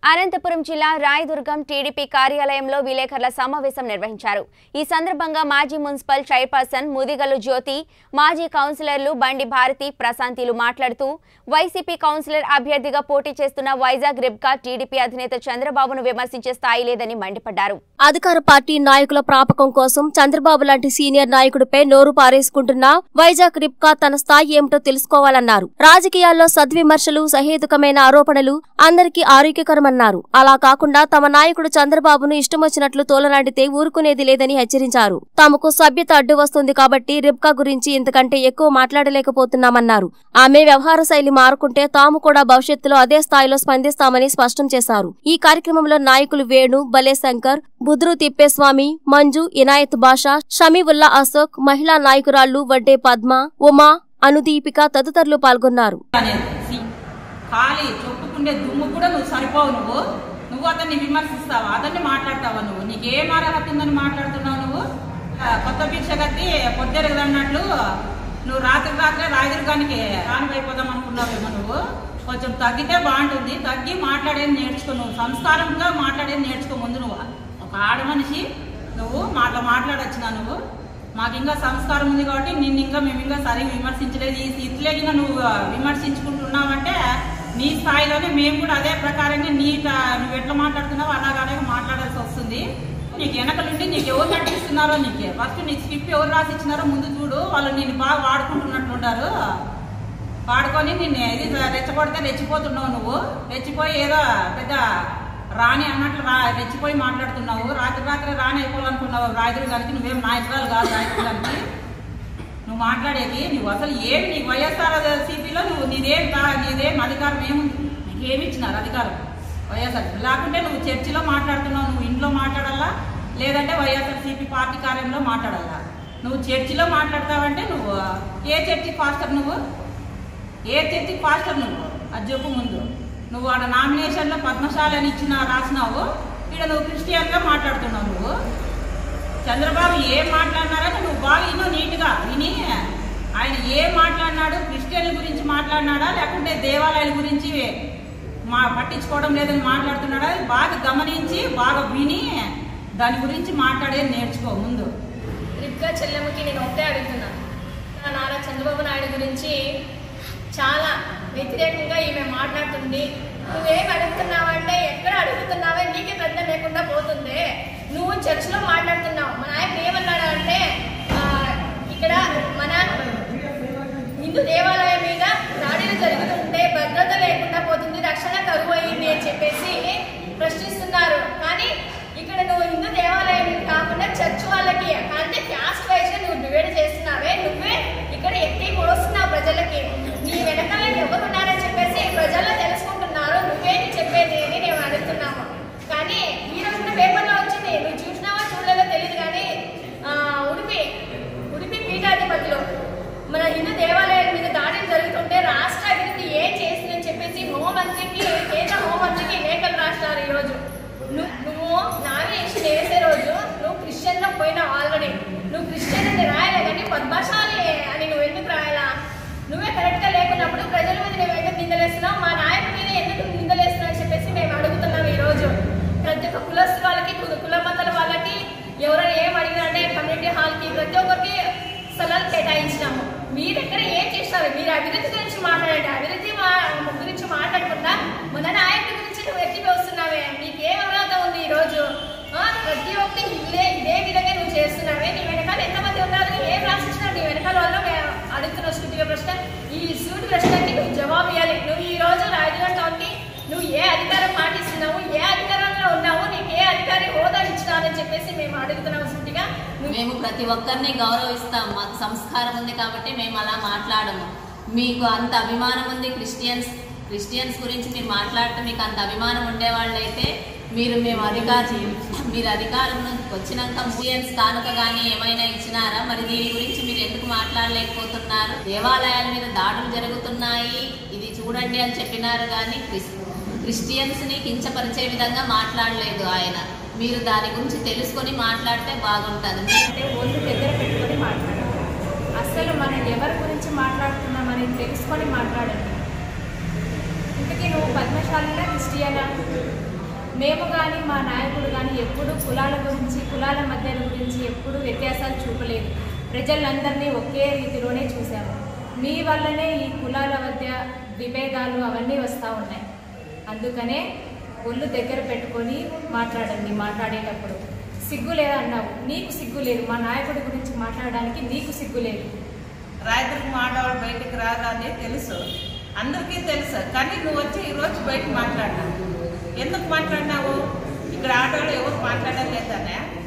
అనంతపురం జిల్లా రాయదుర్గం టీడీపీ కార్యాలయంలో విలేకరుల సమావేశం నిర్వహించారు ఈ సందర్భంగా మాజీ మున్సిపల్ చైర్పర్సన్ ముదిగల్లు జ్యోతి మాజీ కౌన్సిలర్లు బండి భారతి ప్రశాంతిలు మాట్లాడుతూ వైసీపీ కౌన్సిలర్ అభ్యర్థిగా పోటీ చేస్తున్న వైజాగ్ రిబ్కా టీడీపీ అధినేత చంద్రబాబును విమర్శించే స్థాయి లేదని మండిపడ్డారు అధికార పార్టీ నాయకుల ప్రాపకం కోసం చంద్రబాబు లాంటి సీనియర్ నాయకుడిపై నోరు పారేసుకుంటున్న వైజాగ్ రిప్కా తన స్థాయి ఏమిటో తెలుసుకోవాలన్నారు రాజకీయాల్లో సద్విమర్శలు సహేతుకమైన ఆరోపణలు అందరికీ ఆరోగ్యకరమన్నారు అలా కాకుండా తమ నాయకుడు చంద్రబాబును ఇష్టమొచ్చినట్లు తోలనాడితే ఊరుకునేది లేదని హెచ్చరించారు తమకు సభ్యత అడ్డు వస్తుంది కాబట్టి రిబ్కా గురించి ఇంతకంటే ఎక్కువ మాట్లాడలేకపోతున్నామన్నారు ఆమె వ్యవహార శైలి మారుకుంటే తాము కూడా భవిష్యత్తులో అదే స్థాయిలో స్పందిస్తామని స్పష్టం చేశారు ఈ కార్యక్రమంలో నాయకులు వేణు బలే శంకర్ బుద్రు తిప్పేస్వామి మంజు ఇనాయత్ బాషా షమీవుల్లా అశోక్ మహిళా నాయకురాళ్లు వడ్డే పద్మ ఉమా అనుదీపిక తదితరులు పాల్గొన్నారు అనేది సి- ఖాళీ చెప్పుకుండే దుమ్ము కూడా నువ్వు సరిపోవు నువ్వు నువ్వు అతన్ని విమర్శిస్తావా అతన్ని మాట్లాడతావా నువ్వు నీకేం అర్హత ఉందని మాట్లాడుతున్నావు నువ్వు ఆ, కొత్త భిక్ష కత్తి పొద్దెరగదన్నట్లు నువ్వు రాత్రి రాత్రే రాయదుర్గానికి రానిపోయిపోదాం అనుకున్నావేమో నువ్వు కొంచెం తగ్గితే బాగుంటుంది తగ్గి మాట్లాడేది నేర్చుకో నువ్వు సంస్కారంగా మాట్లాడేది నేర్చుకో ముందు నువ్వు ఒక ఆడ మనిషి నువ్వు మాట మాట్లాడొచ్చినా నువ్వు మాకు ఇంకా సంస్కారం ఉంది కాబట్టి నిన్ను ఇంకా మేము ఇంకా సరిగా విమర్శించలేదు ఈ స్థితిలో ఇంకా నువ్వు విమర్శించుకుంటున్నావంటే నీ స్థాయిలోనే మేము కూడా అదే ప్రకారంగా నీ ట- నువ్వు ఎట్లా మాట్లాడుతున్నావో అలాగే మాట్లాడాల్సి వస్తుంది నీకు వెనకలుండి నీకు ఎవరు నడిపిస్తున్నారో నీకే ఫస్ట్ నీకు స్క్రిప్ట్ ఎవరు రాసి ఇచ్చినారో ముందు చూడు వాళ్ళు నేను బాగా వాడుకుంటున్నట్లుంటారు వాడుకొని నిన్ను ఇది రెచ్చగొడితే రెచ్చిపోతున్నావు నువ్వు రెచ్చిపోయి ఏదో పెద్ద రాణి అన్నట్లు రా రెచ్చిపోయి మాట్లాడుతున్నావు రాత్రి రాత్రి రాణి అయిపోవాలనుకున్నావు రాయదురు గారికి నువ్వేం నాయకురాలు కాదు రాయదురు గారికి నువ్వు మాట్లాడేది నువ్వు అసలు ఏం నీ వైఎస్ఆర్ సిపిలో నువ్వు నీదేం కా- నీదేం అధికారం ఏముంది నీకు ఏమి ఇచ్చినారు అధికారం వైఎస్ఆర్ లేకుంటే నువ్వు చర్చిలో మాట్లాడుతున్నావు నువ్వు ఇంట్లో మాట్లాడాలా లేదంటే వైఎస్ఆర్ సిపి పార్టీ కార్యంలో మాట్లాడాలా నువ్వు చర్చిలో మాట్లాడతావంటే నువ్వు ఏ చర్చి పాస్టర్ నువ్వు ఏ చర్చికి పాస్టర్ నువ్వు అది చెప్పు ముందు నువ్వు ఆడ నామినేషన్లో పద్మశాలి అని ఇచ్చిన రాసినావు ఇక్కడ నువ్వు క్రిస్టియన్గా మాట్లాడుతున్నావు నువ్వు చంద్రబాబు ఏం మాట్లాడినారని నువ్వు బాగా విను నీట్గా విని ఆయన ఏం మాట్లాడినాడు క్రిస్టియన్ల గురించి మాట్లాడినాడా లేకుంటే దేవాలయాల గురించి మా పట్టించుకోవడం లేదని మాట్లాడుతున్నాడా అది బాగా గమనించి బాగా విని దాని గురించి మాట్లాడేది నేర్చుకో ముందు రిబ్కా చెల్లెమ్మకి నేను ఒకటే అడుగుతున్నాను నా నారా చంద్రబాబు నాయుడు గురించి చాలా వ్యతిరేకంగా ఈమె మాట్లాడుతుంది నువ్వేం అడుగుతున్నావంటే ఎక్కడ అడుగుతున్నావే నీకే పెద్ద లేకుండా పోతుంది నువ్వు చర్చిలో మాట్లాడుతున్నావు మా నాయకుడు ఏమన్నాడు అంటే ఆ, ఇక్కడ మన హిందూ దేవాలయం మీద దాడులు జరుగుతుంటే భద్రత లేకుండా పోతుంది రక్షణ కరువు అయింది అని చెప్పేసి ప్రశ్నిస్తున్నారు కానీ ఇక్కడ నువ్వు హిందూ దేవాలయం మీద కాకుండా చర్చ్ వాళ్ళకి అంటే క్యాస్ట్ వైజ్ నువ్వు డివైడ్ చేస్తున్నావే నువ్వే ఇక్కడ ఎత్తి కొడుస్తున్నావు ప్రజలకి నీ వెనకాల ఎవరు ఉన్నారని చెప్పేసి ప్రజల్లో తెలుసుకుంటున్నారు నువ్వేంటి చెప్పేది అని నేను అడుగుతున్నాము కానీ ఈ రోజున పేపర్లో వచ్చింది నువ్వు చూసినావా చూడలేదో తెలియదు కానీ ఆ, ఉడిపి ఉడిపి పీఠాధిపతులు మన హిందూ దేవాలయాల మీద దాడులు జరుగుతుంటే రాష్ట్ర అభివృద్ధి ఏం చేసిందని చెప్పేసి హోంమంత్రికి కేంద్ర హోంమంత్రికి లేఖలు రాసినారు ఈ రోజు నువ్వు నువ్వు నామినేషన్ వేసే రోజు నువ్వు క్రిస్టియన్ లో పోయినావు ఆల్రెడీ నువ్వు క్రిస్టియన్ అని రాయలే కానీ పద్మశాలి అని నువ్వు ఎందుకు రాయాలా నువ్వే కరెక్ట్ గా లేకున్నప్పుడు ప్రజల మీద నువ్వు ఎందుకు నిందలేస్తున్నావు మా నాయకుడి మీద ఎందుకు నిందలేస్తున్నావు అని చెప్పేసి మేము అడుగుతున్నాం ఈ రోజు ప్రతి ఒక్క కులస్తు వాళ్ళకి కుల కుల మతాల వాళ్ళకి ఎవరైనా ఏం అడిగినారంటే కమ్యూనిటీ హాల్ కి ప్రతి ఒక్కరికి స్థలాలు కేటాయించినాము మీరు ఎక్కడ ఏం చేస్తారు మీరు అభివృద్ధి గురించి మాట్లాడండి అభివృద్ధి మా- గురించి మాట్లాడకుండా మన నాయకుడి గురించి నువ్వు ఎత్తి వస్తున్నావే నీకేం అర్హత ఉంది ఈ రోజు ఆ, ప్రతి ఒక్కటి ఇదే ఇదే విధంగా నువ్వు చేస్తున్నావే నీ వెనకాల ఎంతమంది ఉన్నారు ఏం రాసిచ్చినారు నీ వెనకాల వాళ్ళు మేము అడుగుతున్న సూటిగా ప్రశ్న ఈ సూటి ప్రశ్నకి నువ్వు జవాబు ఇవ్వాలి నువ్వు ఈ రోజు రాజధాని టౌన్కి నువ్వు ఏ అధికారం పాటిస్తున్నావు ఏ అధికారంలో ఉన్నావు నీకు ఏ అధికారి హోదా ఇచ్చినారని చెప్పేసి మేము అడుగుతున్నాము సూటిగా నువ్వు మేము ప్రతి ఒక్కరిని గౌరవిస్తాం మాకు సంస్కారం ఉంది కాబట్టి మేము అలా మాట్లాడము మీకు అంత అభిమానం ఉంది క్రిస్టియన్స్ క్రిస్టియన్స్ గురించి మీరు మాట్లాడటం మీకు అంత అభిమానం ఉండేవాళ్ళైతే మీరు మేము అధికారం మీరు అధికారం వచ్చినాక క్రిస్టియన్స్ కానుక కానీ ఏమైనా ఇచ్చినారా మరి దీని గురించి మీరు ఎందుకు మాట్లాడలేకపోతున్నారు దేవాలయాల మీద దాడులు జరుగుతున్నాయి ఇది చూడండి అని చెప్పినారు కానీ క్రిస్ క్రిస్టియన్స్ని కించపరిచే విధంగా మాట్లాడలేదు ఆయన మీరు దాని గురించి తెలుసుకొని మాట్లాడితే బాగుంటుంది అంటే ఒళ్ళు దగ్గర పెట్టుకొని మాట్లాడాలి అసలు మనం ఎవరి గురించి మాట్లాడుతున్నామని తెలుసుకొని మాట్లాడండి ఇంతకీ నువ్వు పద్మశాలినా క్రిస్టియనా మేము కానీ మా నాయకుడు కానీ ఎప్పుడూ కులాల గురించి కులాల మధ్యల గురించి ఎప్పుడూ వ్యత్యాసాలు చూపలేదు ప్రజలందరినీ ఒకే రీతిలోనే చూసాము మీ వల్లనే ఈ కులాల మధ్య విభేదాలు అవన్నీ వస్తూ ఉన్నాయి అందుకనే ఒళ్ళు దగ్గర పెట్టుకొని మాట్లాడండి మాట్లాడేటప్పుడు సిగ్గు లేదన్నావు నీకు సిగ్గు లేదు మా నాయకుడి గురించి మాట్లాడడానికి నీకు సిగ్గు లేదు రాయదుర్గం ఆడవాళ్ళు బయటికి రాగానే తెలుసు అందరికీ తెలుసు కానీ నువ్వు వచ్చి ఈరోజు బయట మాట్లాడినావు ఎందుకు మాట్లాడినావు ఇక్కడ ఆడవాళ్ళు ఎవరు మాట్లాడలేదనే